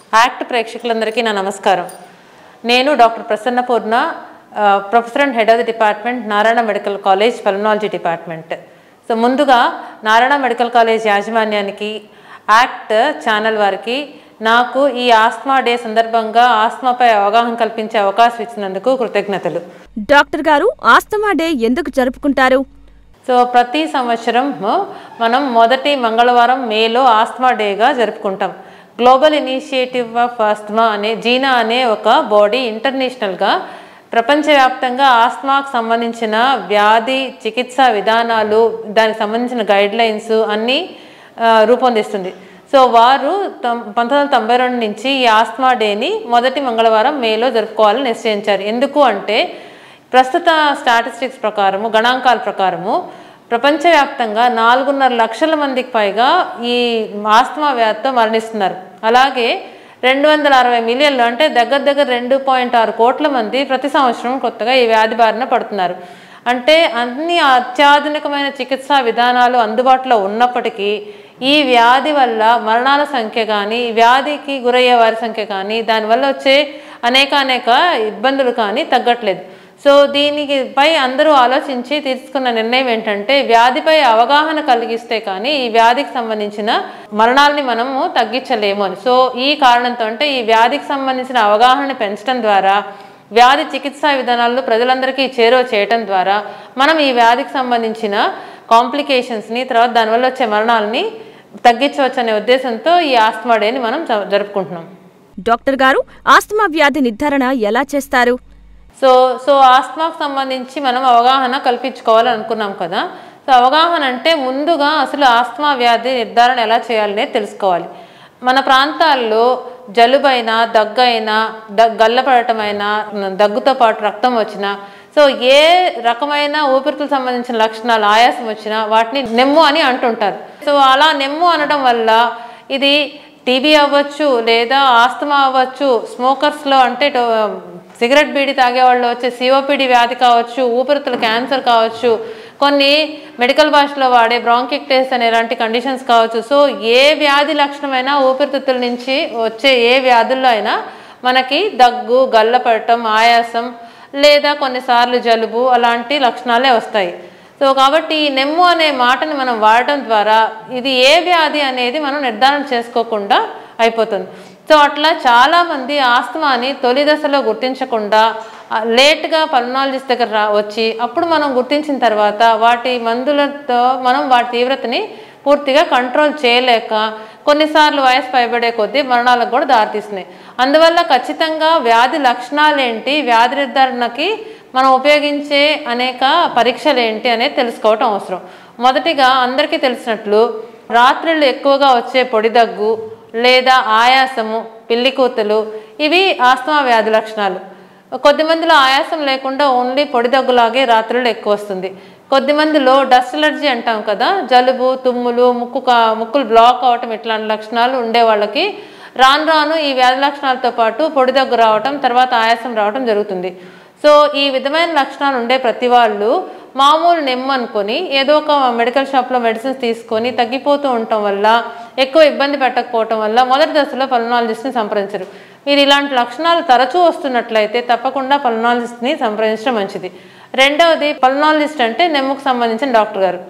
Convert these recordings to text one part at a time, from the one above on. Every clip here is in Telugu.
యాక్ట్ ప్రేక్షకులందరికీ నా నమస్కారం నేను డాక్టర్ ప్రసన్న పూర్ణ ఆ, professor and head of the department Narayana medical college pulmonology department so ముందుగా నారాయణ మెడికల్ కాలేజ్ యాజమాన్యానికి యాక్ట్ ఛానల్ వారికి నాకు ఈ ఆస్మా డే సందర్భంగా ఆస్మాపై అవగాహన కల్పించే అవకాశం ఇచ్చినందుకు కృతజ్ఞతలు డాక్టర్ గారు ఆస్తమా డే ఎందుకు జరుపుకుంటారు సో ప్రతి సంవత్సరం మనం మొదటి మంగళవారం మేలో ఆస్మా డేగా జరుపుకుంటాం గ్లోబల్ ఇనిషియేటివ్ ఆఫ్ ఆస్మా అనే జీనా అనే ఒక బాడీ ఇంటర్నేషనల్గా ప్రపంచవ్యాప్తంగా ఆస్మాకు సంబంధించిన వ్యాధి చికిత్సా విధానాలు దానికి సంబంధించిన గైడ్ లైన్స్ అన్నీ ఆ, రూపొందిస్తుంది సో వారు తొం- పంతొమ్మిది వందల తొంభై రెండు నుంచి ఈ ఆస్మా డేని మొదటి మంగళవారం మేలో జరుపుకోవాలని నిశ్చయించారు ఎందుకు అంటే ప్రస్తుత స్టాటిస్టిక్స్ ప్రకారము గణాంకాల ప్రకారము ప్రపంచవ్యాప్తంగా నాలుగున్నర లక్షల మందికి పైగా ఈ ఆస్తమా వ్యాధితో మరణిస్తున్నారు అలాగే రెండు వందల అరవై మిలియన్లు అంటే దగ్గర దగ్గర రెండు పాయింట్ ఆరు కోట్ల మంది ప్రతి సంవత్సరం కొత్తగా ఈ వ్యాధి బారిన పడుతున్నారు అంటే అన్ని అత్యాధునికమైన చికిత్సా విధానాలు అందుబాటులో ఉన్నప్పటికీ ఈ వ్యాధి వల్ల మరణాల సంఖ్య కానీ వ్యాధికి గురయ్యే వారి సంఖ్య కానీ దానివల్ల వచ్చే అనేక అనేక ఇబ్బందులు కానీ తగ్గట్లేదు సో దీనికి పై అందరూ ఆలోచించి తీసుకున్న నిర్ణయం ఏంటంటే వ్యాధిపై అవగాహన కలిగిస్తే కానీ ఈ వ్యాధికి సంబంధించిన మరణాలని మనము తగ్గించలేము అని సో ఈ కారణంతో అంటే ఈ వ్యాధికి సంబంధించిన అవగాహన పెంచడం ద్వారా వ్యాధి చికిత్సా విధానాలను ప్రజలందరికీ చేరువ చేయటం ద్వారా మనం ఈ వ్యాధికి సంబంధించిన కాంప్లికేషన్స్ని తర్వాత దానివల్ల వచ్చే మరణాలని తగ్గించవచ్చు అనే ఉద్దేశంతో ఈ ఆస్మా డేని మనం జ- జరుపుకుంటున్నాం డాక్టర్ గారు ఆస్తమా వ్యాధి నిర్ధారణ ఎలా చేస్తారు సో సో ఆస్మాకు సంబంధించి మనం అవగాహన కల్పించుకోవాలని అనుకున్నాం కదా సో అవగాహన అంటే ముందుగా అసలు ఆస్మా వ్యాధి నిర్ధారణ ఎలా చేయాలనే తెలుసుకోవాలి మన ప్రాంతాల్లో జలుబైనా దగ్గైనా ద గల్లపడటమైనా దగ్గుతో పాటు రక్తం వచ్చినా సో ఏ రకమైన ఊపిరితిత్తులకు సంబంధించిన లక్షణాలు ఆయాసం వచ్చినా వాటిని నెమ్ము అని అంటుంటారు సో అలా నెమ్ము అనడం వల్ల ఇది టీబీ అవ్వచ్చు లేదా ఆస్తమా అవ్వచ్చు స్మోకర్స్లో అంటే టో- సిగరెట్ బీడి తాగే వాళ్ళు వచ్చే సిఓపిడి వ్యాధి కావచ్చు ఊపిరితిత్తుల క్యాన్సర్ కావచ్చు కొన్ని మెడికల్ భాషలో వాడే బ్రాంకిక్టేస్ అనే ఇలాంటి కండిషన్స్ కావచ్చు సో ఏ వ్యాధి లక్షణమైనా ఊపిరితిత్తుల నుంచి వచ్చే ఏ వ్యాధుల్లో అయినా మనకి దగ్గు గల్లపడటం ఆయాసం లేదా కొన్నిసార్లు జలుబు అలాంటి లక్షణాలే వస్తాయి సో కాబట్టి ఈ నెమ్ము అనే మాటని మనం వాడటం ద్వారా ఇది ఏ వ్యాధి అనేది మనం నిర్ధారణ చేసుకోకుండా అయిపోతుంది సో అట్లా చాలామంది ఆస్తమాని తొలి దశలో గుర్తించకుండా ఆ, లేట్గా పల్మనాలజిస్ట్ దగ్గర రా వచ్చి అప్పుడు మనం గుర్తించిన తర్వాత వాటి మందులతో మనం వాటి తీవ్రతని పూర్తిగా కంట్రోల్ చేయలేక కొన్నిసార్లు వయసు పైబడే కొద్దీ మరణాలకు కూడా దారితీస్తున్నాయి అందువల్ల ఖచ్చితంగా వ్యాధి లక్షణాలు ఏంటి వ్యాధి నిర్ధారణకి మనం ఉపయోగించే అనేక పరీక్షలు ఏంటి అనేది తెలుసుకోవటం అవసరం మొదటిగా అందరికీ తెలిసినట్లు రాత్రిళ్ళు ఎక్కువగా వచ్చే పొడి దగ్గు లేదా ఆయాసము పిల్లి కూతలు ఇవి ఆస్తమా వ్యాధి లక్షణాలు కొద్దిమందిలో ఆయాసం లేకుండా ఓన్లీ పొడి దగ్గులాగే రాత్రులు ఎక్కువ వస్తుంది కొద్దిమందిలో డస్ట్ ఎలర్జీ అంటాం కదా జలుబు తుమ్ములు ముక్కు కా- ముక్కులు బ్లాక్ అవటం ఇట్లాంటి లక్షణాలు ఉండే వాళ్ళకి రాను రాను ఈ వ్యాధి లక్షణాలతో పాటు పొడి దగ్గు రావటం తర్వాత ఆయాసం రావటం జరుగుతుంది సో ఈ విధమైన లక్షణాలు ఉండే ప్రతి వాళ్ళు మామూలు నెమ్ము అనుకొని ఏదో ఒక మెడికల్ షాప్లో మెడిసిన్స్ తీసుకొని తగ్గిపోతూ ఉండటం వల్ల ఎక్కువ ఇబ్బంది పెట్టకపోవటం వల్ల మొదటి దశలో పల్మనాలజిస్ట్ని సంప్రదించరు మీరు ఇలాంటి లక్షణాలు తరచూ వస్తున్నట్లయితే తప్పకుండా పల్మనాలజిస్ట్ని సంప్రదించడం మంచిది రెండవది పల్మనాలజిస్ట్ అంటే నెమ్ముకు సంబంధించిన డాక్టర్ గారు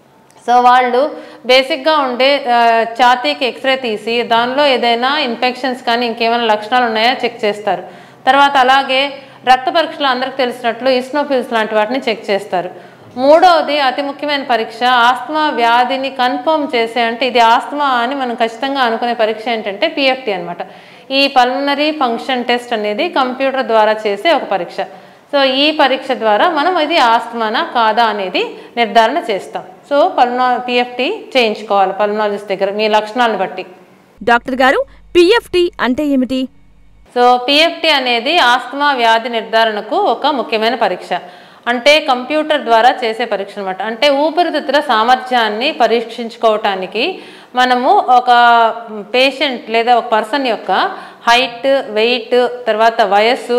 సో వాళ్ళు బేసిక్గా ఉండే ఆ, ఛాతీకి ఎక్స్రే తీసి దానిలో ఏదైనా ఇన్ఫెక్షన్స్ కానీ ఇంకేమైనా లక్షణాలు ఉన్నాయా చెక్ చేస్తారు తర్వాత అలాగే రక్త పరీక్షలు అందరికి తెలిసినట్లు ఇస్నోఫిల్స్ లాంటి వాటిని చెక్ చేస్తారు మూడవది అతి ముఖ్యమైన పరీక్ష ఆస్తమా వ్యాధిని కన్ఫర్మ్ చేసే అంటే ఇది ఆస్తమా అని మనం ఖచ్చితంగా అనుకునే పరీక్ష ఏంటంటే పిఎఫ్టీ అన్నమాట ఈ పల్మనరీ ఫంక్షన్ టెస్ట్ అనేది కంప్యూటర్ ద్వారా చేసే ఒక పరీక్ష సో ఈ పరీక్ష ద్వారా మనం ఇది ఆస్తమానా కాదా అనేది నిర్ధారణ చేస్తాం సో పల్మనా పిఎఫ్టీ చేయించుకోవాలి పల్మనాలజిస్ట్ దగ్గర మీ లక్షణాలను బట్టి డాక్టర్ గారు పిఎఫ్టి అంటే ఏమిటి సో పిఎఫ్టీ అనేది ఆస్తమా వ్యాధి నిర్ధారణకు ఒక ముఖ్యమైన పరీక్ష అంటే కంప్యూటర్ ద్వారా చేసే పరీక్ష అనమాట అంటే ఊపిరితిత్తుల సామర్థ్యాన్ని పరీక్షించుకోవటానికి మనము ఒక పేషెంట్ లేదా ఒక పర్సన్ యొక్క హైట్ వెయిట్ తర్వాత వయస్సు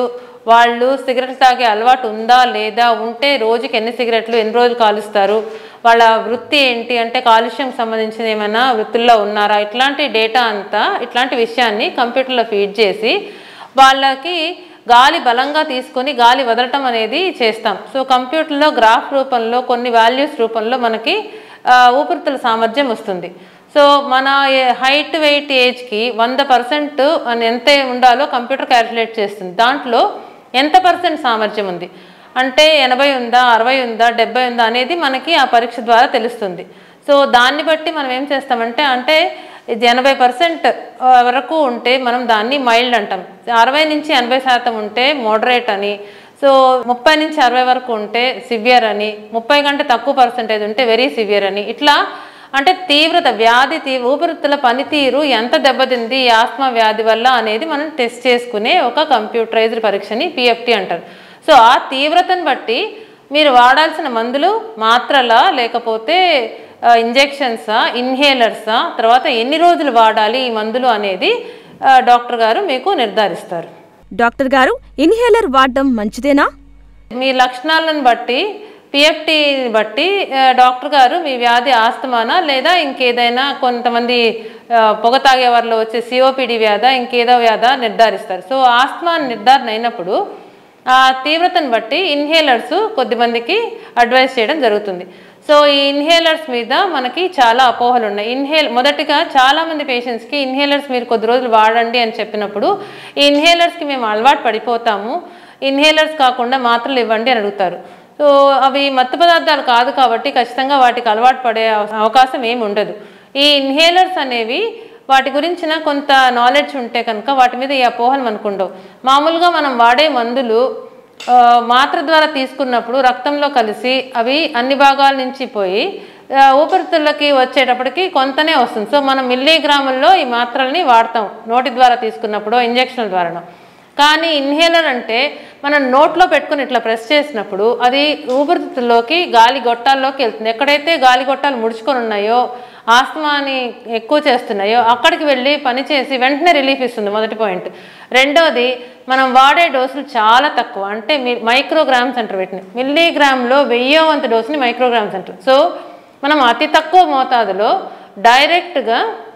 వాళ్ళు సిగరెట్లు తాగే అలవాటు ఉందా లేదా ఉంటే రోజుకి ఎన్ని సిగరెట్లు ఎన్ని రోజులు కాలుస్తారు వాళ్ళ వృత్తి ఏంటి అంటే కాలుష్యం సంబంధించిన ఏమైనా వృత్తుల్లో ఉన్నారా ఇట్లాంటి డేటా అంతా ఇట్లాంటి విషయాన్ని కంప్యూటర్లో ఫీడ్ చేసి వాళ్ళకి గాలి బలంగా తీసుకొని గాలి వదలటం అనేది చేస్తాం సో కంప్యూటర్లో గ్రాఫ్ రూపంలో కొన్ని వాల్యూస్ రూపంలో మనకి ఆ, ఊపిరితిత్తుల సామర్థ్యం వస్తుంది సో మన హైట్ వెయిట్ ఏజ్కి వంద పర్సెంట్ ఎంత ఉండాలో కంప్యూటర్ క్యాల్కులేట్ చేస్తుంది దాంట్లో ఎంత పర్సెంట్ సామర్థ్యం ఉంది అంటే ఎనభై ఉందా అరవై ఉందా డెబ్బై ఉందా అనేది మనకి ఆ పరీక్ష ద్వారా తెలుస్తుంది సో దాన్ని బట్టి మనం ఏం చేస్తామంటే అంటే ఇది ఎనభై పర్సెంట్ వరకు ఉంటే మనం దాన్ని మైల్డ్ అంటాం అరవై నుంచి ఎనభై శాతం ఉంటే మోడరేట్ అని సో ముప్పై నుంచి అరవై వరకు ఉంటే సివియర్ అని ముప్పై కంటే తక్కువ పర్సెంటేజ్ ఉంటే వెరీ సివియర్ అని ఇట్లా అంటే తీవ్రత వ్యాధి తీ ఊపిరితిత్తుల పనితీరు ఎంత దెబ్బతింది ఈ ఆస్మా వ్యాధి వల్ల అనేది మనం టెస్ట్ చేసుకునే ఒక కంప్యూటరైజ్డ్ పరీక్షని పిఎఫ్టీ అంటారు సో ఆ తీవ్రతను బట్టి మీరు వాడాల్సిన మందులు మాత్రలా లేకపోతే ఇంజెక్షన్సా ఇన్హేలర్సా తర్వాత ఎన్ని రోజులు వాడాలి ఈ మందులు అనేది ఆ, డాక్టర్ గారు మీకు నిర్ధారిస్తారు డాక్టర్ గారు ఇన్హేలర్ వాడడం మంచిదేనా మీ లక్షణాలను బట్టి పిఎఫ్టీని బట్టి ఆ, డాక్టర్ గారు మీ వ్యాధి ఆస్తమానా లేదా ఇంకేదైనా కొంతమంది ఆ, పొగ తాగే వారిలో వచ్చే సిఓపిడి వ్యాధ ఇంకేదో వ్యాధ నిర్ధారిస్తారు సో ఆస్తమా నిర్ధారణ అయినప్పుడు ఆ తీవ్రతను బట్టి ఇన్హేలర్స్ కొద్దిమందికి అడ్వైస్ చేయడం జరుగుతుంది సో ఈ ఇన్హేలర్స్ మీద మనకి చాలా అపోహలు ఉన్నాయి ఇన్హేల్ మొదటిగా చాలామంది పేషెంట్స్కి ఇన్హేలర్స్ మీరు కొద్ది రోజులు వాడండి అని చెప్పినప్పుడు ఈ ఇన్హేలర్స్కి మేము అలవాటు పడిపోతాము ఇన్హేలర్స్ కాకుండా మాత్రలు ఇవ్వండి అని అడుగుతారు సో అవి మత్తు పదార్థాలు కాదు కాబట్టి ఖచ్చితంగా వాటికి అలవాటు పడే అవ- అవకాశం ఏమి ఉండదు ఈ ఇన్హేలర్స్ అనేవి వాటి గురించిన కొంత నాలెడ్జ్ ఉంటే కనుక వాటి మీద ఈ అపోహలు మనకు ఉండవు మామూలుగా మనం వాడే మందులు ఆ, మాత్ర ద్వారా తీసుకున్నప్పుడు రక్తంలో కలిసి అవి అన్ని భాగాల నుంచి పోయి ఆ, ఊపిరితిత్తులకి వచ్చేటప్పటికి కొంతనే వస్తుంది సో మనం మిల్లీగ్రాముల్లో ఈ మాత్రల్ని వాడతాం నోటి ద్వారా తీసుకున్నప్పుడు ఇంజక్షన్ల ద్వారానో కానీ ఇన్హేలర్ అంటే మనం నోట్లో పెట్టుకుని ఇట్లా ప్రెస్ చేసినప్పుడు అది ఊపిరితిత్తుల్లోకి గాలి గొట్టాల్లోకి వెళ్తుంది ఎక్కడైతే గాలి గొట్టాలు ముడుచుకొని ఉన్నాయో ఆస్తమాని ఎక్కువ చేస్తున్నాయో అక్కడికి వెళ్ళి పనిచేసి వెంటనే రిలీఫ్ ఇస్తుంది మొదటి పాయింట్ రెండోది మనం వాడే డోసులు చాలా తక్కువ అంటే మీ మైక్రోగ్రామ్స్ అంటారు వీటిని మిల్లీగ్రామ్లో వెయ్యో వంత డోసుని మైక్రోగ్రామ్స్ అంటారు సో మనం అతి తక్కువ మోతాదులో డైరెక్ట్గా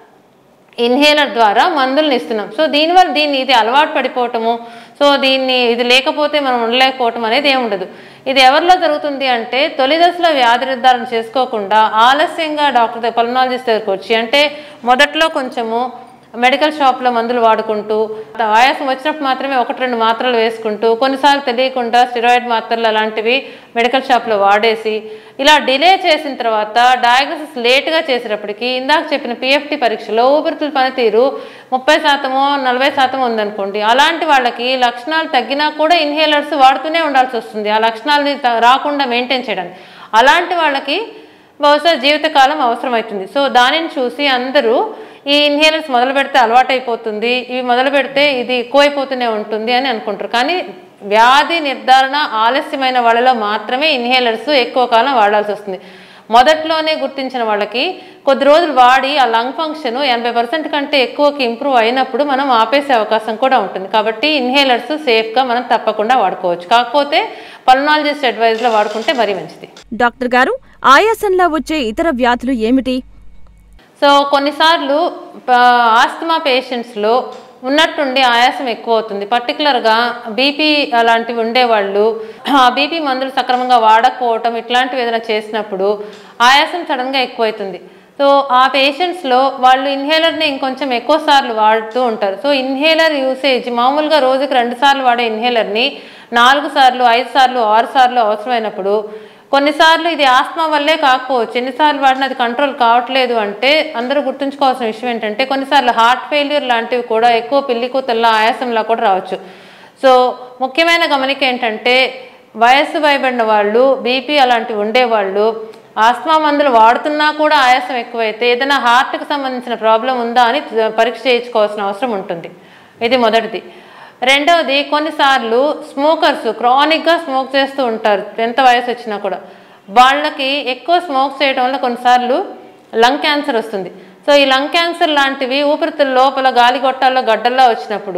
ఇన్హేలర్ ద్వారా మందులను ఇస్తున్నాం సో దీనివల్ల దీన్ని ఇది అలవాటు పడిపోవటము సో దీన్ని ఇది లేకపోతే మనం ఉండలేకపోవటం అనేది ఏమి ఉండదు ఇది ఎవరిలో జరుగుతుంది అంటే తొలి దశలో వ్యాధి నిర్ధారణ చేసుకోకుండా ఆలస్యంగా డాక్టర్ దగ్గర పల్మనాలజిస్ట్ దగ్గరకు వచ్చి అంటే మొదట్లో కొంచెము మెడికల్ షాప్లో మందులు వాడుకుంటూ ఆయాసం వచ్చినప్పుడు మాత్రమే ఒకటి రెండు మాత్రలు వేసుకుంటూ కొన్నిసార్లు తెలియకుండా స్టిరాయిడ్ మాత్రలు అలాంటివి మెడికల్ షాప్లో వాడేసి ఇలా డిలే చేసిన తర్వాత డయాగ్నోసిస్ లేట్గా చేసేటప్పటికి ఇందాక చెప్పిన పిఎఫ్టీ పరీక్షలో ఊపిరితిత్తుల పనితీరు ముప్పై శాతమో నలభై శాతం ఉందనుకోండి అలాంటి వాళ్ళకి లక్షణాలు తగ్గినా కూడా ఇన్హేలర్స్ వాడుతూనే ఉండాల్సి వస్తుంది ఆ లక్షణాలని త- రాకుండా మెయింటైన్ చేయడానికి అలాంటి వాళ్ళకి బహుశా జీవితకాలం అవసరమవుతుంది సో దానిని చూసి అందరూ ఈ ఇన్హేలర్స్ మొదలు పెడితే అలవాటైపోతుంది ఇవి మొదలు పెడితే ఇది ఎక్కువైపోతూనే ఉంటుంది అని అనుకుంటారు కానీ వ్యాధి నిర్ధారణ ఆలస్యమైన వాళ్ళలో మాత్రమే ఇన్హేలర్స్ ఎక్కువ కాలం వాడాల్సి వస్తుంది మొదట్లోనే గుర్తించిన వాళ్ళకి కొద్ది రోజులు వాడి ఆ లంగ్ ఫంక్షన్ ఎనభై పర్సెంట్ కంటే ఎక్కువకి ఇంప్రూవ్ అయినప్పుడు మనం ఆపేసే అవకాశం కూడా ఉంటుంది కాబట్టి ఇన్హేలర్స్ సేఫ్గా మనం తప్పకుండా వాడుకోవచ్చు కాకపోతే పల్నాలజిస్ట్ అడ్వైజ్లో వాడుకుంటే మరీ మంచిది డాక్టర్ గారు ఆయాసంలో వచ్చే ఇతర వ్యాధులు ఏమిటి సో కొన్నిసార్లు ఆ, ఆస్తమా పేషెంట్స్లో ఉన్నట్టుండి ఆయాసం ఎక్కువ అవుతుంది పర్టికులర్గా బీపీ అలాంటివి ఉండేవాళ్ళు ఆ బీపీ మందులు సక్రమంగా వాడకపోవటం ఇట్లాంటివి ఏదైనా చేసినప్పుడు ఆయాసం సడన్గా ఎక్కువవుతుంది సో ఆ పేషెంట్స్లో వాళ్ళు ఇన్హేలర్ని ఇంకొంచెం ఎక్కువ సార్లు వాడుతూ ఉంటారు సో ఇన్హేలర్ యూసేజ్ మామూలుగా రోజుకి రెండు సార్లు వాడే ఇన్హేలర్ని నాలుగు సార్లు ఐదు సార్లు ఆరు సార్లు అవసరమైనప్పుడు కొన్నిసార్లు ఇది ఆస్మా వల్లే కాకపోవచ్చు ఎన్నిసార్లు వాడినా అది కంట్రోల్ కావట్లేదు అంటే అందరూ గుర్తుంచుకోవాల్సిన విషయం ఏంటంటే కొన్నిసార్లు హార్ట్ ఫెయిల్యూర్ లాంటివి కూడా ఎక్కువ పిల్లి కూతల్లా ఆయాసంలా కూడా రావచ్చు సో ముఖ్యమైన గమనిక ఏంటంటే వయస్సు భయపడిన వాళ్ళు బీపీ అలాంటివి ఉండేవాళ్ళు ఆస్మా మందులు వాడుతున్నా కూడా ఆయాసం ఎక్కువైతే ఏదైనా హార్ట్కి సంబంధించిన ప్రాబ్లం ఉందా అని పరీక్ష చేయించుకోవాల్సిన అవసరం ఉంటుంది ఇది మొదటిది రెండవది కొన్నిసార్లు స్మోకర్స్ క్రానిక్గా స్మోక్ చేస్తూ ఉంటారు ఎంత వయసు వచ్చినా కూడా వాళ్ళకి ఎక్కువ స్మోక్ చేయడం వల్ల కొన్నిసార్లు లంగ్ క్యాన్సర్ వస్తుంది సో ఈ లంగ్ క్యాన్సర్ లాంటివి ఊపిరితిత్తుల లోపల గాలి గొట్టాల్లో గడ్డల్లో వచ్చినప్పుడు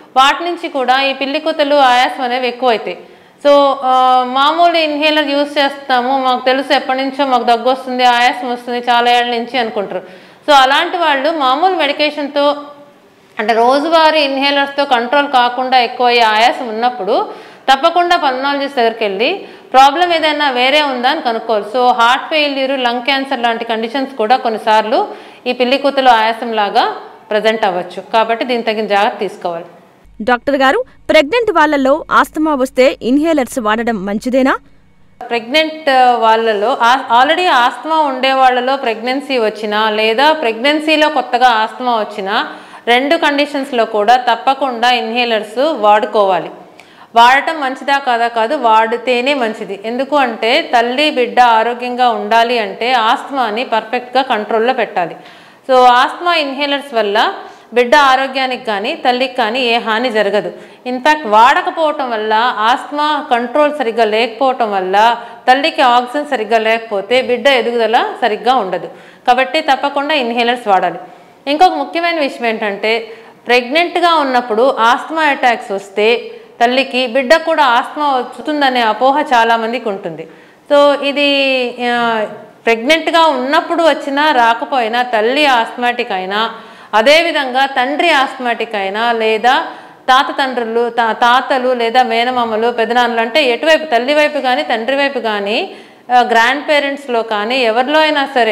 వాటి నుంచి కూడా ఈ పిల్లి కూతలు ఆయాసం అనేవి ఎక్కువ అవుతాయి సో ఆ, మామూలు ఇన్హేలర్ యూస్ చేస్తాము మాకు తెలుసు ఎప్పటి నుంచో మాకు దగ్గు వస్తుంది ఆయాసం వస్తుంది చాలా ఏళ్ళ నుంచి అనుకుంటారు సో అలాంటి వాళ్ళు మామూలు మెడికేషన్తో అంటే రోజువారీ ఇన్హేలర్స్తో కంట్రోల్ కాకుండా ఎక్కువ అయ్యే ఆయాసం ఉన్నప్పుడు తప్పకుండా పల్మనాలజిస్ట్ దగ్గరికి వెళ్ళి ప్రాబ్లం ఏదైనా వేరే ఉందా అని కనుక్కోవాలి so heart failure lung cancer లాంటి కండిషన్స్ కూడా కొన్నిసార్లు ఈ పిల్లి కూతులు ఆయాసం లాగా ప్రజెంట్ అవ్వచ్చు కాబట్టి దీనికి తగిన జాగ్రత్త తీసుకోవాలి డాక్టర్ గారు ప్రెగ్నెంట్ వాళ్ళల్లో ఆస్తమా వస్తే ఇన్హేలర్స్ వాడడం మంచిదేనా ప్రెగ్నెంట్ వాళ్ళలో ఆల్రెడీ ఆస్తమా ఉండే వాళ్ళలో ప్రెగ్నెన్సీ వచ్చినా లేదా ప్రెగ్నెన్సీలో కొత్తగా ఆస్తమా వచ్చినా రెండు కండిషన్స్లో కూడా తప్పకుండా ఇన్హేలర్స్ వాడుకోవాలి వాడటం మంచిదా కాదా కాదు వాడితేనే మంచిది ఎందుకు అంటే తల్లి బిడ్డ ఆరోగ్యంగా ఉండాలి అంటే ఆస్తమాని పర్ఫెక్ట్గా కంట్రోల్లో పెట్టాలి సో ఆస్తమా ఇన్హేలర్స్ వల్ల బిడ్డ ఆరోగ్యానికి కానీ తల్లికి కానీ ఏ హాని జరగదు ఇన్ఫ్యాక్ట్ వాడకపోవటం వల్ల ఆస్మా కంట్రోల్ సరిగ్గా లేకపోవటం వల్ల తల్లికి ఆక్సిజన్ సరిగ్గా లేకపోతే బిడ్డ ఎదుగుదల సరిగ్గా ఉండదు కాబట్టి తప్పకుండా ఇన్హేలర్స్ వాడాలి ఇంకొక ముఖ్యమైన విషయం ఏంటంటే ప్రెగ్నెంట్గా ఉన్నప్పుడు ఆస్మా అటాక్స్ వస్తే తల్లికి బిడ్డ కూడా ఆస్మా వస్తుందనే అపోహ చాలామందికి ఉంటుంది సో ఇది ఆ, ప్రెగ్నెంట్గా ఉన్నప్పుడు వచ్చినా రాకపోయినా తల్లి ఆస్మాటిక్ అయినా అదేవిధంగా తండ్రి ఆస్మాటిక్ అయినా లేదా తాత తండ్రులు తా తాతలు లేదా మేనమామలు పెదనాన్నలు అంటే ఎటువైపు తల్లి వైపు కానీ తండ్రి వైపు కానీ గ్రాండ్ పేరెంట్స్లో కానీ ఎవరిలో అయినా సరే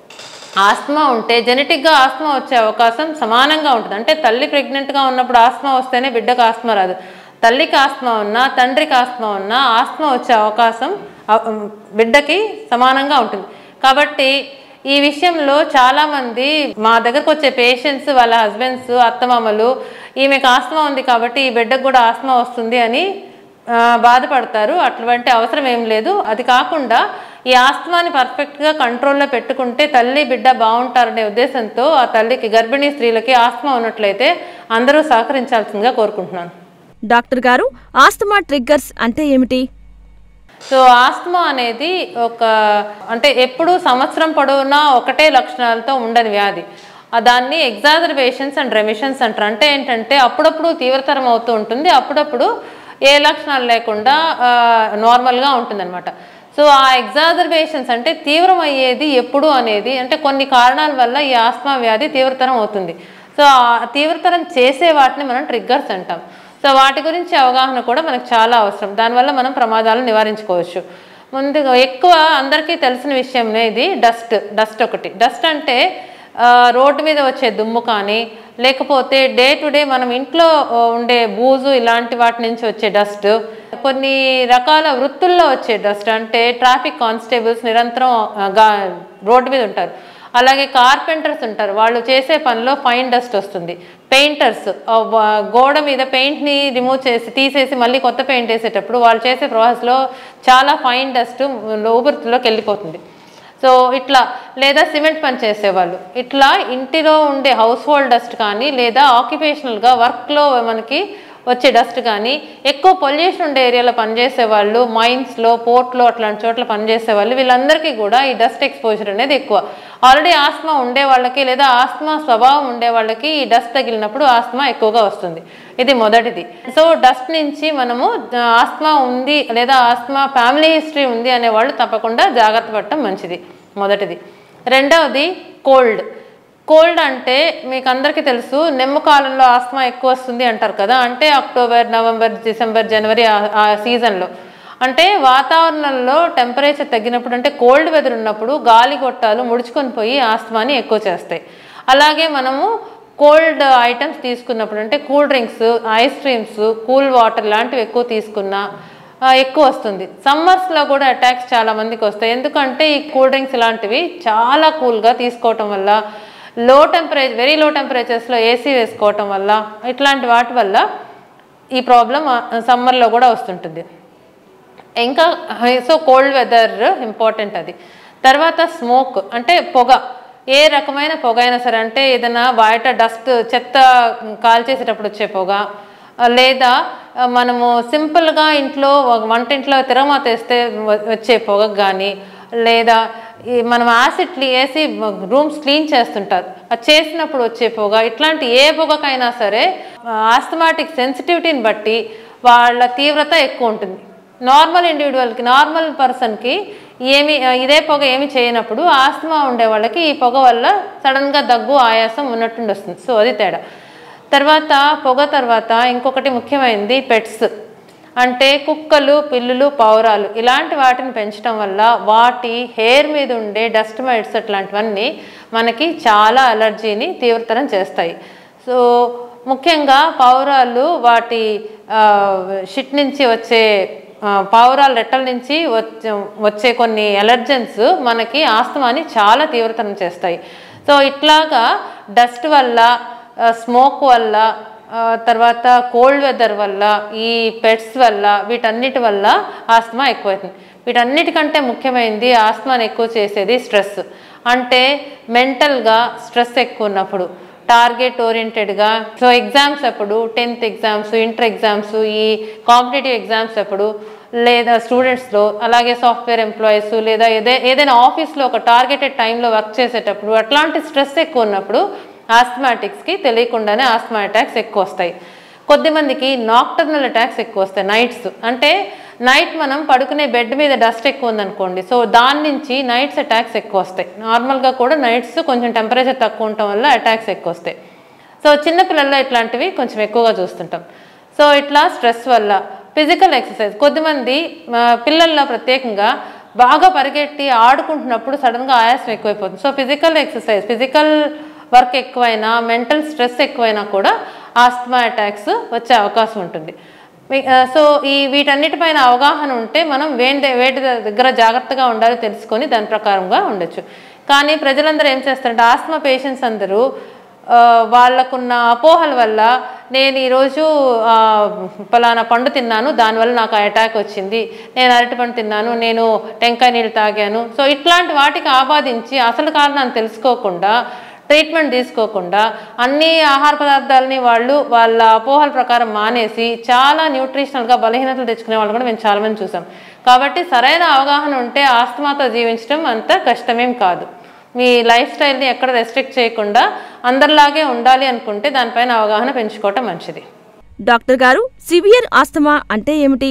ఆస్మా ఉంటే జెనెటిక్గా ఆస్మా వచ్చే అవకాశం సమానంగా ఉంటుంది అంటే తల్లి ప్రెగ్నెంట్గా ఉన్నప్పుడు ఆస్మా వస్తేనే బిడ్డకు ఆస్మా రాదు తల్లికి ఆస్మా ఉన్నా తండ్రికి ఆస్మా ఉన్నా ఆస్మా వచ్చే అవకాశం ఆ- బిడ్డకి సమానంగా ఉంటుంది కాబట్టి ఈ విషయంలో చాలామంది మా దగ్గరకు వచ్చే పేషెంట్స్ వాళ్ళ హస్బెండ్స్ అత్తమామలు ఈమెకు ఆస్మా ఉంది కాబట్టి ఈ బిడ్డకు కూడా ఆస్మా వస్తుంది అని ఆ, బాధపడతారు అటువంటి అవసరం ఏం లేదు అది కాకుండా ఈ ఆస్తమాని పర్ఫెక్ట్గా కంట్రోల్లో పెట్టుకుంటే తల్లి బిడ్డ బాగుంటారనే ఉద్దేశంతో ఆ తల్లికి గర్భిణీ స్త్రీలకి ఆస్తమా ఉన్నట్లయితే అందరూ సహకరించాల్సిందిగా కోరుకుంటున్నాను డాక్టర్ గారు ఆస్తమా ట్రిగ్గర్స్ అంటే ఏమిటి సో ఆస్తమా అనేది ఒక అంటే ఎప్పుడు సంవత్సరం పొడవునా ఒకటే లక్షణాలతో ఉండని వ్యాధి ఆ దాన్ని ఎగ్జాజర్బేషన్స్ అండ్ రెమిషన్స్ అంటారు అంటే ఏంటంటే అప్పుడప్పుడు తీవ్రతరం అవుతూ ఉంటుంది అప్పుడప్పుడు ఏ లక్షణాలు లేకుండా నార్మల్గా ఉంటుందన్నమాట సో ఆ ఎగ్జాజర్బేషన్స్ అంటే తీవ్రం అయ్యేది ఎప్పుడు అనేది అంటే కొన్ని కారణాల వల్ల ఈ ఆస్తమా వ్యాధి తీవ్రతరం అవుతుంది సో ఆ తీవ్రతరం చేసే వాటిని మనం ట్రిగ్గర్స్ అంటాం సో వాటి గురించి అవగాహన కూడా మనకు చాలా అవసరం దానివల్ల మనం ప్రమాదాలను నివారించుకోవచ్చు ముందుగా ఎక్కువ అందరికీ తెలిసిన విషయమే ఇది డస్ట్ డస్ట్ ఒకటి డస్ట్ అంటే ఆ, రోడ్డు మీద వచ్చే దుమ్ము కానీ లేకపోతే డే టు డే మనం ఇంట్లో ఆ, ఉండే బూజు ఇలాంటి వాటి నుంచి వచ్చే డస్ట్ కొన్ని రకాల వృత్తుల్లో వచ్చే డస్ట్ అంటే ట్రాఫిక్ కానిస్టేబుల్స్ నిరంతరం ఆ, గా రోడ్డు మీద ఉంటారు అలాగే కార్పెంటర్స్ ఉంటారు వాళ్ళు చేసే పనిలో ఫైన్ డస్ట్ వస్తుంది పెయింటర్స్ గోడ మీద పెయింట్ని రిమూవ్ చేసి తీసేసి మళ్ళీ కొత్త పెయింట్ వేసేటప్పుడు వాళ్ళు చేసే ప్రాసెస్లో చాలా ఫైన్ డస్ట్ ఊపిరితిత్తులోకి వెళ్ళిపోతుంది సో ఇట్లా లేదా సిమెంట్ పని చేసేవాళ్ళు ఇట్లా ఇంటిలో ఉండే హౌస్ హోల్డ్ డస్ట్ కానీ లేదా ఆక్యుపేషనల్గా వర్క్లో మనకి వచ్చే డస్ట్ కానీ ఎక్కువ పొల్యూషన్ ఉండే ఏరియాలో పనిచేసే వాళ్ళు మైన్స్లో పోర్ట్లో అట్లాంటి చోట్ల పనిచేసే వాళ్ళు వీళ్ళందరికీ కూడా ఈ డస్ట్ ఎక్స్పోజర్ అనేది ఎక్కువ ఆల్రెడీ ఆస్మా ఉండే వాళ్ళకి లేదా ఆస్మా స్వభావం ఉండే వాళ్ళకి ఈ డస్ట్ తగిలినప్పుడు ఆస్మా ఎక్కువగా వస్తుంది ఇది మొదటిది సో డస్ట్ నుంచి మనము ఆ, ఆస్మా ఉంది లేదా ఆస్మా ఫ్యామిలీ హిస్టరీ ఉంది అనే వాళ్ళు తప్పకుండా జాగ్రత్త పడటం మంచిది మొదటిది రెండవది కోల్డ్ కోల్డ్ అంటే మీకు అందరికీ తెలుసు నెమ్ము కాలంలో ఆస్మా ఎక్కువ వస్తుంది అంటారు కదా అంటే అక్టోబర్ నవంబర్ డిసెంబర్ జనవరి ఆ- ఆ సీజన్లో అంటే వాతావరణంలో టెంపరేచర్ తగ్గినప్పుడు అంటే కోల్డ్ వెదర్ ఉన్నప్పుడు గాలి గొట్టాలు ముడుచుకొని పోయి ఆస్మాని ఎక్కువ చేస్తాయి అలాగే మనము కోల్డ్ ఐటమ్స్ తీసుకున్నప్పుడు అంటే cool drinks ice creams cool water లాంటివి ఎక్కువ తీసుకున్నా ఆ, ఎక్కువ వస్తుంది సమ్మర్స్లో కూడా అటాక్స్ చాలా మందికి వస్తాయి ఎందుకంటే ఈ కూల్ డ్రింక్స్ ఇలాంటివి చాలా కూల్గా తీసుకోవటం వల్ల లో టెంపరేచర్ వెరీ లో టెంపరేచర్స్లో ఏసీ వేసుకోవటం వల్ల ఇట్లాంటి వాటి వల్ల ఈ ప్రాబ్లం సమ్మర్లో కూడా వస్తుంటుంది ఇంకా సో కోల్డ్ వెదర్ ఇంపార్టెంట్ అది తర్వాత స్మోక్ అంటే పొగ ఏ రకమైన పొగ అయినా సరే అంటే ఏదైనా బయట డస్ట్ చెత్త కాల్చేసేటప్పుడు వచ్చే పొగ ఆ, లేదా ఆ, మనము సింపుల్గా ఇంట్లో ఒక వంటింట్లో తిరగమాత వేస్తే వ- వచ్చే పొగ కానీ లేదా ఈ మనం యాసిడ్ వేసి రూమ్స్ క్లీన్ చేస్తుంటారు అది చేసినప్పుడు వచ్చే పొగ ఇట్లాంటి ఏ పొగకైనా సరే ఆస్థమాటిక్ సెన్సిటివిటీని బట్టి వాళ్ళ తీవ్రత ఎక్కువ ఉంటుంది నార్మల్ ఇండివిజువల్కి నార్మల్ పర్సన్కి ఏమి ఇదే పొగ ఏమి చేయనప్పుడు ఆస్తమా ఉండే వాళ్ళకి ఈ పొగ వల్ల సడన్గా దగ్గు ఆయాసం ఉన్నట్టుండి వస్తుంది సో అది తేడా తర్వాత పొగ తర్వాత ఇంకొకటి ముఖ్యమైనది పెట్స్ అంటే కుక్కలు పిల్లులు పావురాలు ఇలాంటి వాటిని పెంచడం వల్ల వాటి హెయిర్ మీద ఉండే డస్ట్ మైట్స్ అట్లాంటివన్నీ మనకి చాలా అలర్జీని తీవ్రతరం చేస్తాయి సో ముఖ్యంగా పావురాలు వాటి షిట్ నుంచి వచ్చే ఆ, పావురాల రెట్టల నుంచి వచ్చే వచ్చే కొన్ని ఎలర్జెన్స్ మనకి ఆస్తమాని చాలా తీవ్రతరం చేస్తాయి సో ఇట్లాగా డస్ట్ వల్ల స్మోక్ వల్ల ఆ, తర్వాత కోల్డ్ వెదర్ వల్ల ఈ పెట్స్ వల్ల వీటన్నిటి వల్ల ఆస్తమా ఎక్కువవుతుంది వీటన్నిటికంటే ముఖ్యమైనది ఆస్తమాని ఎక్కువ చేసేది స్ట్రెస్ అంటే మెంటల్గా స్ట్రెస్ ఎక్కువ ఉన్నప్పుడు టార్గెట్ ఓరియంటెడ్గా సో ఎగ్జామ్స్ అప్పుడు టెన్త్ ఎగ్జామ్స్ ఇంటర్ ఎగ్జామ్స్ ఈ కాంపిటేటివ్ ఎగ్జామ్స్ అప్పుడు లేదా స్టూడెంట్స్లో అలాగే సాఫ్ట్వేర్ ఎంప్లాయీస్ లేదా ఏదే ఏదైనా ఆఫీస్లో ఒక టార్గెటెడ్ టైంలో వర్క్ చేసేటప్పుడు అట్లాంటి స్ట్రెస్ ఎక్కువ ఉన్నప్పుడు ఆస్థమాటిక్స్కి తెలియకుండానే ఆస్థమా అటాక్స్ ఎక్కువ వస్తాయి కొద్దిమందికి నాక్టర్నల్ అటాక్స్ ఎక్కువ వస్తాయి నైట్స్ అంటే నైట్ మనం పడుకునే బెడ్ మీద డస్ట్ ఎక్కువ ఉందనుకోండి సో దాని నుంచి నైట్స్ అటాక్స్ ఎక్కువ వస్తాయి నార్మల్గా కూడా నైట్స్ కొంచెం టెంపరేచర్ తక్కువ ఉండటం వల్ల అటాక్స్ ఎక్కువ వస్తాయి సో చిన్నపిల్లల్లో ఇట్లాంటివి కొంచెం ఎక్కువగా చూస్తుంటాం సో ఇట్లా స్ట్రెస్ వల్ల ఫిజికల్ ఎక్సర్సైజ్ కొద్దిమంది ఆ, పిల్లల్లో ప్రత్యేకంగా బాగా పరిగెట్టి ఆడుకుంటున్నప్పుడు సడన్గా ఆయాసం ఎక్కువైపోతుంది so physical exercise physical work ఎక్కువైనా మెంటల్ స్ట్రెస్ ఎక్కువైనా కూడా ఆస్తమా అటాక్స్ వచ్చే అవకాశం ఉంటుంది మీ- ఆ, సో ఈ వీటన్నిటిపైన అవగాహన ఉంటే మనం వేటి వేటి దగ్గర జాగ్రత్తగా ఉండాలో తెలుసుకొని దాని ప్రకారంగా ఉండొచ్చు కానీ ప్రజలందరూ ఏం చేస్తారంటే ఆస్తమా పేషెంట్స్ అందరూ ఆ, వాళ్ళకున్న అపోహల వల్ల నేను ఈరోజు ఆ, పలానా పండు తిన్నాను దానివల్ల నాకు అటాక్ వచ్చింది నేను అరటిపండు తిన్నాను నేను టెంకాయ నీళ్ళు తాగాను సో ఇట్లాంటి వాటికి ఆపాదించి అసలు కారణాన్ని తెలుసుకోకుండా ట్రీట్మెంట్ తీసుకోకుండా అన్ని ఆహార పదార్థాలని వాళ్ళు వాళ్ళ అపోహల ప్రకారం మానేసి చాలా న్యూట్రిషనల్గా బలహీనతలు తెచ్చుకునే వాళ్ళు కూడా మేము చాలామంది చూసాం కాబట్టి సరైన అవగాహన ఉంటే ఆస్తమాతో జీవించడం అంత కష్టమేం కాదు మీ లైఫ్ స్టైల్ని ఎక్కడ రెస్ట్రిక్ట్ చేయకుండా అందరిలాగే ఉండాలి అనుకుంటే దానిపైన అవగాహన పెంచుకోవటం మంచిది డాక్టర్ గారు సివియర్ ఆస్తమా అంటే ఏమిటి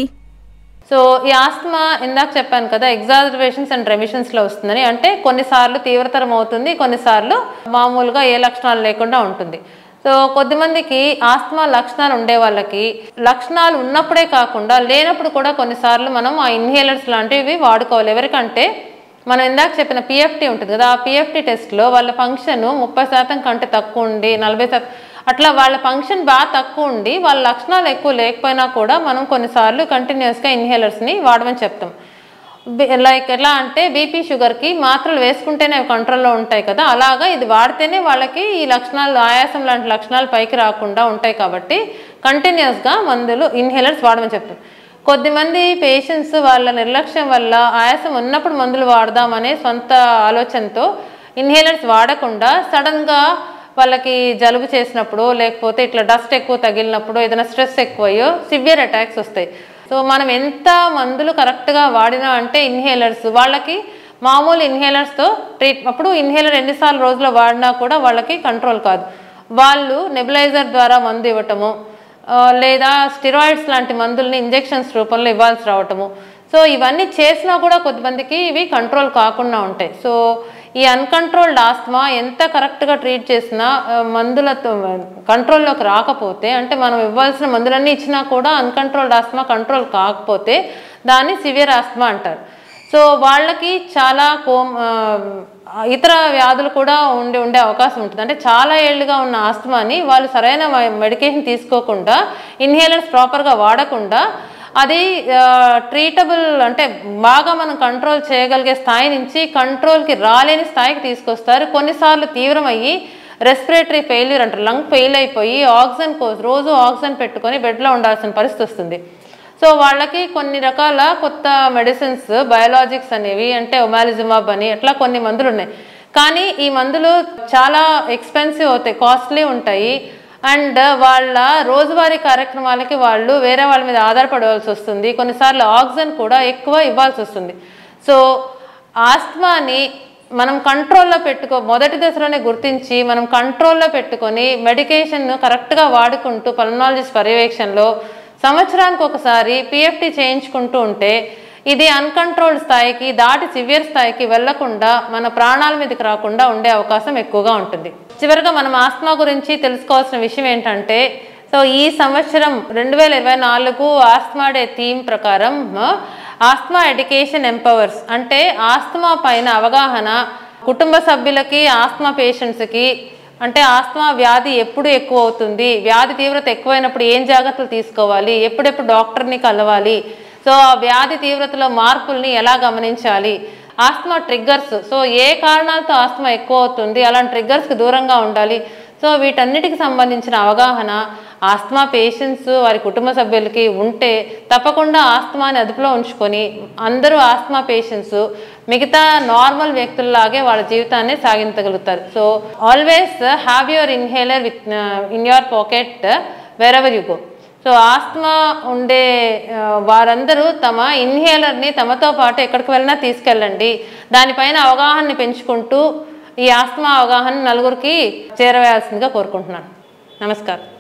సో ఈ ఆస్తమా ఇందాక చెప్పాను కదా ఎగ్జాజర్వేషన్స్ అండ్ రెమిషన్స్లో వస్తుందని అంటే కొన్నిసార్లు తీవ్రతరం అవుతుంది కొన్నిసార్లు మామూలుగా ఏ లక్షణాలు లేకుండా ఉంటుంది సో కొద్దిమందికి ఆస్తమా లక్షణాలు ఉండే వాళ్ళకి లక్షణాలు ఉన్నప్పుడే కాకుండా లేనప్పుడు కూడా కొన్నిసార్లు మనం ఆ ఇన్హేలర్స్ లాంటివి వాడుకోవాలి ఎవరికంటే మనం ఇందాక చెప్పిన పిఎఫ్టీ ఉంటుంది కదా ఆ పిఎఫ్టీ టెస్ట్లో వాళ్ళ ఫంక్షన్ ముప్పై శాతం కంటే తక్కువ ఉండి నలభై శాతం అట్లా వాళ్ళ ఫంక్షన్ బాగా తక్కువ ఉండి వాళ్ళ లక్షణాలు ఎక్కువ లేకపోయినా కూడా మనం కొన్నిసార్లు కంటిన్యూస్గా ఇన్హేలర్స్ని వాడమని చెప్తాం లైక్ ఎలా అంటే బీపీ షుగర్కి మాత్రలు వేసుకుంటేనే అవి కంట్రోల్లో ఉంటాయి కదా అలాగా ఇది వాడితేనే వాళ్ళకి ఈ లక్షణాలు ఆయాసం లాంటి లక్షణాలు పైకి రాకుండా ఉంటాయి కాబట్టి కంటిన్యూస్గా మందులు ఇన్హేలర్స్ వాడమని చెప్తాం కొద్దిమంది పేషెంట్స్ వాళ్ళ నిర్లక్ష్యం వల్ల ఆయాసం ఉన్నప్పుడు మందులు వాడదామనే సొంత ఆలోచనతో ఇన్హేలర్స్ వాడకుండా సడన్గా వాళ్ళకి జలుబు చేసినప్పుడు లేకపోతే ఇట్లా డస్ట్ ఎక్కువ తగిలినప్పుడు ఏదైనా స్ట్రెస్ ఎక్కువయ్యో సివియర్ అటాక్స్ వస్తాయి సో మనం ఎంత మందులు కరెక్ట్గా వాడినా అంటే ఇన్హేలర్స్ వాళ్ళకి మామూలు ఇన్హేలర్స్తో ట్రీట్ అప్పుడు ఇన్హేలర్ ఎన్నిసార్లు రోజులో వాడినా కూడా వాళ్ళకి కంట్రోల్ కాదు వాళ్ళు నెబులైజర్ ద్వారా మందు ఇవ్వటము ఆ, లేదా స్టిరాయిడ్స్ లాంటి మందుల్ని ఇంజెక్షన్స్ రూపంలో ఇవ్వాల్సి రావటము సో ఇవన్నీ చేసినా కూడా కొద్దిమందికి ఇవి కంట్రోల్ కాకుండా ఉంటాయి సో ఈ అన్కంట్రోల్డ్ ఆస్తమా ఎంత కరెక్ట్గా ట్రీట్ చేసినా ఆ, మందులతో కంట్రోల్లోకి రాకపోతే అంటే మనం ఇవ్వాల్సిన మందులన్నీ ఇచ్చినా కూడా అన్కంట్రోల్డ్ ఆస్తమా కంట్రోల్ కాకపోతే దాన్ని సివియర్ ఆస్తమా అంటారు సో వాళ్ళకి చాలా కోమ్ ఆ, ఇతర వ్యాధులు కూడా ఉండి ఉండే అవకాశం ఉంటుంది అంటే చాలా ఏళ్ళుగా ఉన్న ఆస్తమాని వాళ్ళు సరైన మెడికేషన్ తీసుకోకుండా ఇన్హేలర్స్ ప్రాపర్గా వాడకుండా అది ట్రీటబుల్ అంటే బాగా మనం కంట్రోల్ చేయగలిగే స్థాయి నుంచి కంట్రోల్కి రాలేని స్థాయికి తీసుకొస్తారు కొన్నిసార్లు తీవ్రమయ్యి రెస్పిరేటరీ ఫెయిల్యూర్ అంటారు లంగ్ ఫెయిల్ అయిపోయి ఆక్సిజన్ కోసం రోజు ఆక్సిజన్ పెట్టుకొని బెడ్లో ఉండాల్సిన పరిస్థితి వస్తుంది సో వాళ్ళకి కొన్ని రకాల కొత్త మెడిసిన్స్ బయోలాజిక్స్ అనేవి అంటే ఒమాలిజుమాబ్ అని అట్లా కొన్ని మందులు ఉన్నాయి కానీ ఈ మందులు చాలా ఎక్స్పెన్సివ్ అవుతాయి కాస్ట్లీ ఉంటాయి అండ్ వాళ్ళ రోజువారీ కార్యక్రమాలకి వాళ్ళు వేరే వాళ్ళ మీద ఆధారపడవలసి వస్తుంది కొన్నిసార్లు ఆక్సిజన్ కూడా ఎక్కువ ఇవ్వాల్సి వస్తుంది సో ఆస్మాని మనం కంట్రోల్లో పెట్టుకో మొదటి దశలోనే గుర్తించి మనం కంట్రోల్లో పెట్టుకొని మెడికేషన్ కరెక్ట్గా వాడుకుంటూ పల్మనాలజిస్ట్ పర్యవేక్షణలో సంవత్సరానికి ఒకసారి పిఎఫ్టీ చేయించుకుంటూ ఉంటే ఇది అన్కంట్రోల్డ్ స్థాయికి దాటి సివియర్ స్థాయికి వెళ్లకుండా మన ప్రాణాల మీదకి రాకుండా ఉండే అవకాశం ఎక్కువగా ఉంటుంది చివరిగా మనం ఆస్మా గురించి తెలుసుకోవాల్సిన విషయం ఏంటంటే సో ఈ సంవత్సరం రెండు వేల ఇరవై నాలుగు ఆస్మా డే థీమ్ ప్రకారం ఆస్మా ఎడ్యుకేషన్ ఎంపవర్స్ అంటే ఆస్మా పైన అవగాహన కుటుంబ సభ్యులకి ఆస్మా పేషెంట్స్కి అంటే ఆస్మా వ్యాధి ఎప్పుడు ఎక్కువ అవుతుంది వ్యాధి తీవ్రత ఎక్కువైనప్పుడు ఏం జాగ్రత్తలు తీసుకోవాలి ఎప్పుడెప్పుడు డాక్టర్ని కలవాలి సో ఆ వ్యాధి తీవ్రతలో మార్పుల్ని ఎలా గమనించాలి ఆస్మా ట్రిగ్గర్స్ సో ఏ కారణాలతో ఆస్మా ఎక్కువ అవుతుంది అలాంటి ట్రిగ్గర్స్కి దూరంగా ఉండాలి సో వీటన్నిటికి సంబంధించిన అవగాహన ఆస్మా పేషెంట్స్ వారి కుటుంబ సభ్యులకి ఉంటే తప్పకుండా ఆస్మాని అదుపులో ఉంచుకొని అందరూ ఆస్మా పేషెంట్స్ మిగతా నార్మల్ వ్యక్తుల్లాగే వాళ్ళ జీవితాన్ని సాగించగలుగుతారు so always have your inhaler with in your pocket wherever you go so asthma ఉండే ఆ, వారందరూ తమ ఇన్హేలర్ని తమతో పాటు ఎక్కడికి వెళ్ళినా తీసుకెళ్ళండి దానిపైన అవగాహనని పెంచుకుంటూ ఈ ఆస్మా అవగాహన నలుగురికి చేరవేయాల్సిందిగా కోరుకుంటున్నాను నమస్కారం